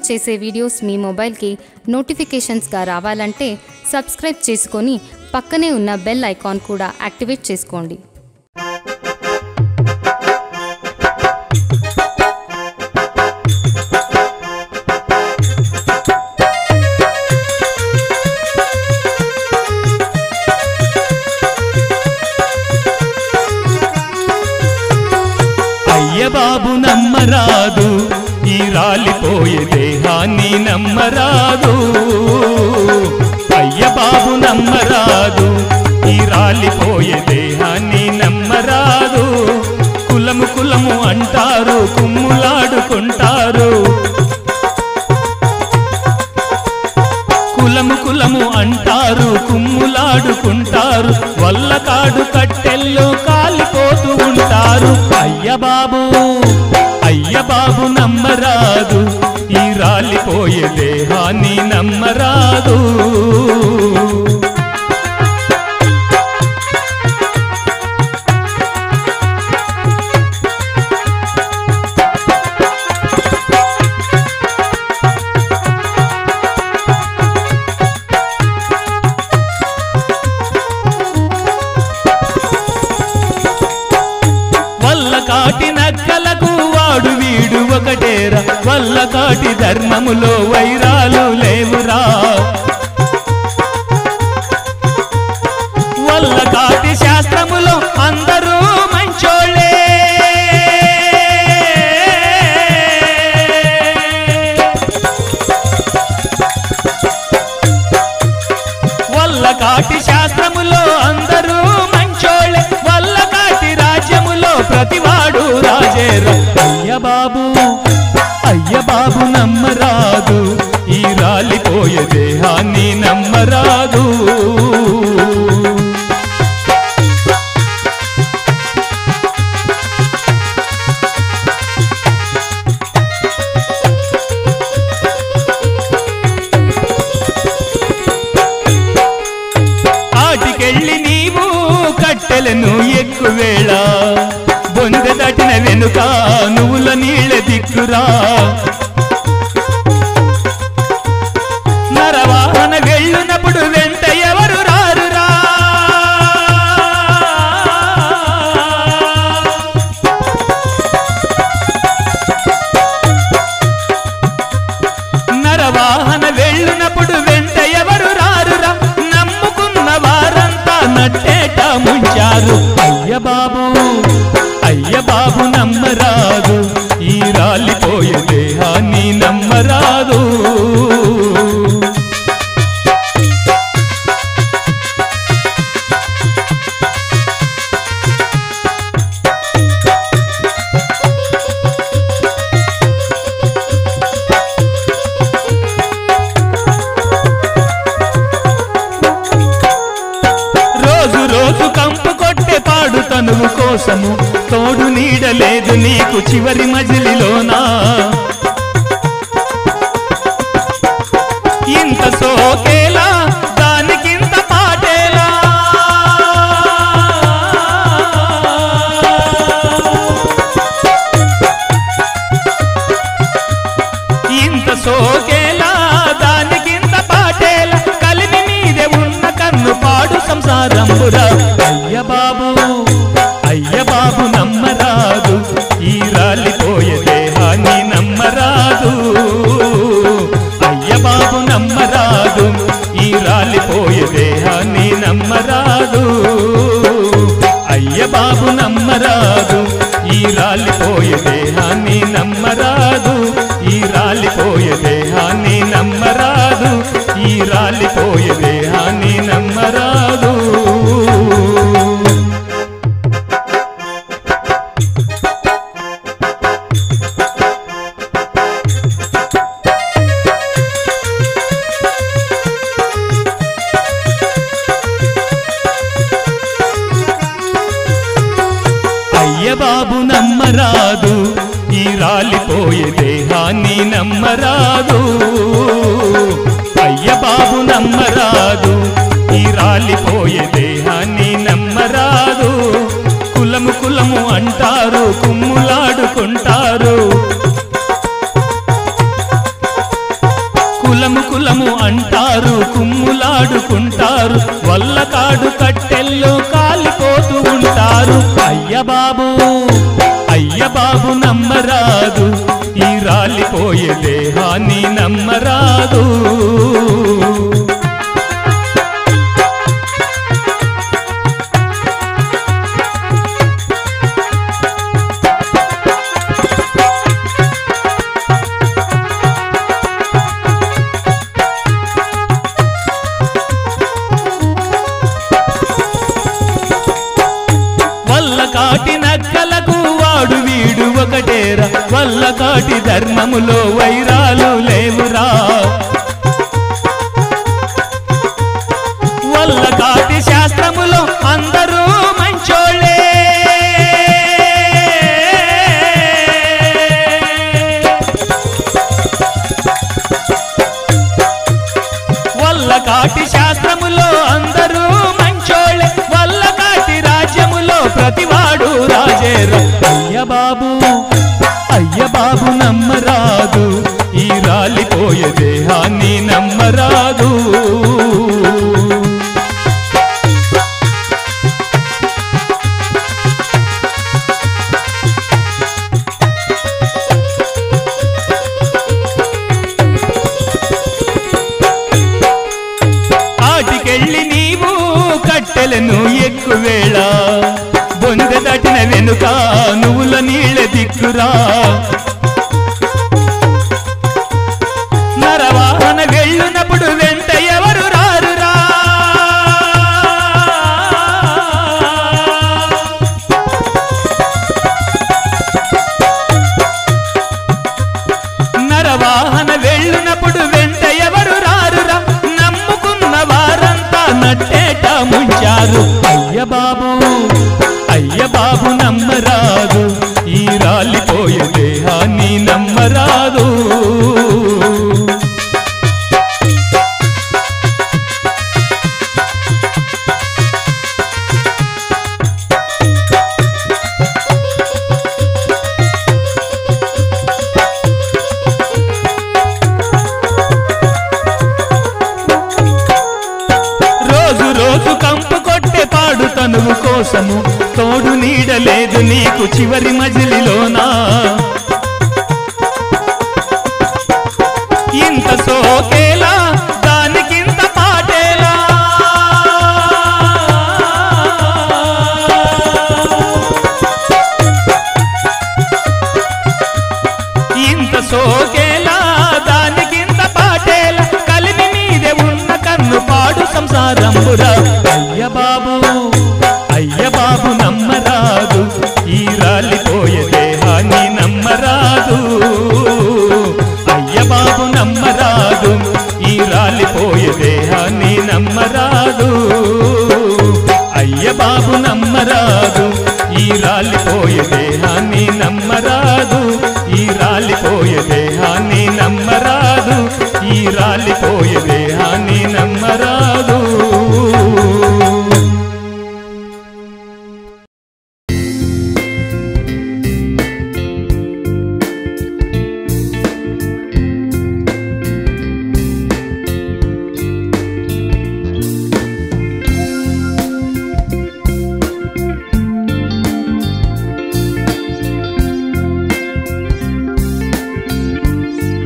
చేసే వీడియోస్ మీ మొబైల్కి నోటిఫికేషన్స్గా రావాలంటే సబ్స్క్రైబ్ చేసుకొని పక్కనే ఉన్న బెల్ ఐకాన్ కూడా యాక్టివేట్ చేసుకోండి అయ్య బాబు నమ్మరాదు ఈ రాలిపోయే దేహాన్ని నమ్మరాదు అయ్య బాబు నమ్మరాదు ఈ రాలిపోయే దేహాన్ని నమ్మరాదు కులము కులము అంటారు కుమ్ములాడుకుంటారు కులము కులము అంటారు కుమ్ములాడుకుంటారు వల్లకాడు కట్టెల్లో కాలిపోతూ ఉంటారు అయ్య బాబు అయ్య బాబు నమ్మరాదు ఈ రాలిపోయే దేహాన్ని నమ్మరాదు వల్ల కాటి నక్కలకు వాడు వీడు ఒకటేరా వల్ల కాటి ధర్మములో వైరాలు లేవురా వల్ల కాటి శాస్త్రములో అందరూ మంచోళ్ళే వల్ల కాటి శాస్త్రములో అందరూ మంచోళ్ళే వల్ల కాటి రాజ్యములో ప్రతివాడు రాజేర అయ్య బాబు అయ్య బాబు నమ్మరాదు ఈ రాలిపోయే దేహాన్ని నమ్మరాదు ఆటికెళ్ళి నీవు కట్టెలను ఎక్కువేళ బొందె దాటిన వెనుక నువ్వుల నీళ్ళ దిక్కురా నరవాహన వెళ్ళునప్పుడు వెంట ఎవరు రారురా నరవాహన వెళ్ళునప్పుడు వెంట ఎవరు రారురా నమ్ముకున్న వారంతా నట్టేట ముంచారు అయ్య బాబు అయ్య బాబు నమ్మరాదు ఈ రాలిపోయే దేహాన్ని నమ్మరాదు రోజు రోజు కంపు కొట్టే పాడు తనువు కోసము తోడు నీడలేదు నీకు చివరి మజిలిలోనా ఇంత సోకేలా దానికింత పాటేలా ఇంత సోకేలా దానికింత పాటేలా కలిమి మీదే ఉన్న కన్ను పాడు సంసారంబురా అయ్య బాబు అయ్య బాబు నమ్మరాదు ఈ రాలిపోయే దేహాన్ని నమ్మరాదు అయ్య బాబు నమ్మరాదు ఈ రాలిపోయే దేహాన్ని నమ్మరాదు అయ్య బాబు నమ్మరాదు ఈ రాలిపోయే దేహాన్ని నమ్మరాదు ఈ రాలిపోయే దేహాన్ని నమ్మరాదు ఈ రాలిపోయే దేహాన్ని నమ్మరాదు అయ్య బాబు నమ్మరాదు ఈ రాలిపోయే దేహాన్ని నమ్మరాదు అయ్య బాబు నమ్మరాదు ఈ రాలిపోయే దేహాన్ని నమ్మరాదు కులము కులము అంటారు కుమ్ములాడుకుంటారు కట్టెల్లో కాలిపోతూ ఉంటారు అయ్య బాబు అయ్య బాబు నమ్మరాదు ఈ రాలిపోయే దేహాన్ని నమ్మరాదు వల్ల కాటి నక్కలకు వాడు వీడు ఒకటేరా వల్ల కాటి ధర్మములో వైరాలు లేవురా వల్ల కాటి శాస్త్రములో అందరూ మంచోళ్ళే వల్ల కాటి శాస్త్రములో అందరూ మంచోళ్ళే వల్ల కాటి రాజ్యములో ప్రతివాడు రాజేర అయ్య బాబు అయ్య బాబు నమ్మరాదు ఈ రాలిపోయే దేహాన్ని నమ్మరాదు ఆటికెళ్ళి నీవు కట్టెలను ఎక్కువేళ బొంద దాటిన వెనుక నువ్వుల నీళ్ళ దిక్కురా నరవాహన వెళ్ళునప్పుడు వెంట ఎవరు రారురా నరవాహన వెళ్ళునప్పుడు వెంట ఎవరు రారురా నమ్ముకున్న వారంతా నట్టేట ముంచారు అయ్య బాబు అయ్య బాబు నమ్మరాదు ఈ రాలిపోయే దేహాన్ని నమ్మరాదు రోజు రోజు కంపు కొట్టే పాడు తనువు కోసము తోడు నీడలేదు నీకు చివరి మజిలిలోనా ఇంత సోకేలా దానికింత పాటేలా ఇంత సోకేలా దానికింత పాటేలా కలిమి మీదే ఉన్న కన్ను పాడు సంసారంబురా అయ్య బాబు అయ్య బాబు నమ్మరాదు ఈ రాలిపోయే దేహాన్ని నమ్మరాదు అయ్య బాబు నమ్మరాదు ఈ రాలిపోయే దేహాన్ని నమ్మరాదు అయ్య బాబు